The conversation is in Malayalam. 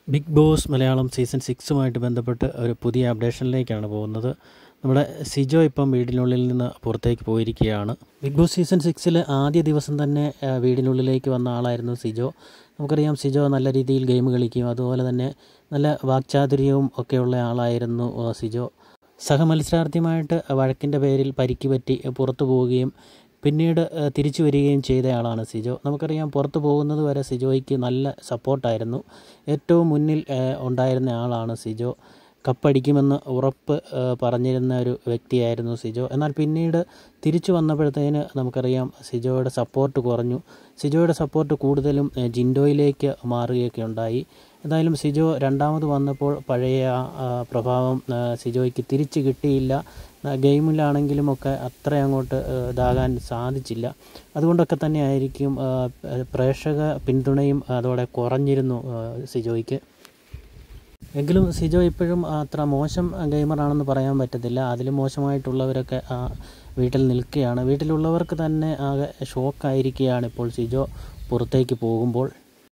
ബിഗ് ബോസ് മലയാളം സീസൺ സിക്സുമായിട്ട് ബന്ധപ്പെട്ട് ഒരു പുതിയ അപ്ഡേഷനിലേക്കാണ് പോകുന്നത് നമ്മുടെ സിജോ ഇപ്പം വീടിനുള്ളിൽ നിന്ന് പുറത്തേക്ക് പോയിരിക്കുകയാണ് ബിഗ് ബോസ് സീസൺ സിക്സിൽ ആദ്യ ദിവസം തന്നെ ആ, വീടിനുള്ളിലേക്ക് വന്ന ആളായിരുന്നു സിജോ നമുക്കറിയാം സിജോ നല്ല രീതിയിൽ ഗെയിം കളിക്കും അതുപോലെ തന്നെ നല്ല വാക്ചാതുര്യവും ഒക്കെയുള്ള ആളായിരുന്നു ആ, സിജോ സഹമത്സരാർത്ഥിയുമായിട്ട് വഴക്കിൻ്റെ പേരിൽ പരിക്ക് പറ്റി പുറത്തു പോവുകയും പിന്നീട് ആ, തിരിച്ചു വരികയും ചെയ്തയാളാണ് സിജോ നമുക്കറിയാം പുറത്തു പോകുന്നത് വരെ സിജോയ്ക്ക് നല്ല സപ്പോർട്ടായിരുന്നു ഏറ്റവും മുന്നിൽ ആ, ഉണ്ടായിരുന്ന ആളാണ് സിജോ കപ്പടിക്കുമെന്ന് ഉറപ്പ് ആ, പറഞ്ഞിരുന്ന ഒരു വ്യക്തിയായിരുന്നു സിജോ എന്നാൽ പിന്നീട് തിരിച്ചു വന്നപ്പോഴത്തേന് നമുക്കറിയാം സിജോയുടെ സപ്പോർട്ട് കുറഞ്ഞു സിജോയുടെ സപ്പോർട്ട് കൂടുതലും ആ, ജിൻഡോയിലേക്ക് മാറുകയൊക്കെ ഉണ്ടായി എന്തായാലും സിജോ രണ്ടാമത് വന്നപ്പോൾ പഴയ ആ, ആ, പ്രഭാവം ആ, സിജോയ്ക്ക് തിരിച്ച് കിട്ടിയില്ല ആ, ഗെയിമിലാണെങ്കിലും ഒക്കെ അത്ര അങ്ങോട്ട് ആ, ഇതാകാൻ സാധിച്ചില്ല അതുകൊണ്ടൊക്കെ തന്നെ ആയിരിക്കും ആ, പ്രേക്ഷക പിന്തുണയും അതോടെ കുറഞ്ഞിരുന്നു ആ, സിജോയ്ക്ക് എങ്കിലും സിജോ ഇപ്പോഴും അത്ര മോശം ഗെയിമറാണെന്ന് പറയാൻ പറ്റത്തില്ല അതിലും മോശമായിട്ടുള്ളവരൊക്കെ ആ, വീട്ടിൽ നിൽക്കുകയാണ് വീട്ടിലുള്ളവർക്ക് തന്നെ ആകെ ഷോക്കായിരിക്കുകയാണ് ഇപ്പോൾ സിജോ പുറത്തേക്ക് പോകുമ്പോൾ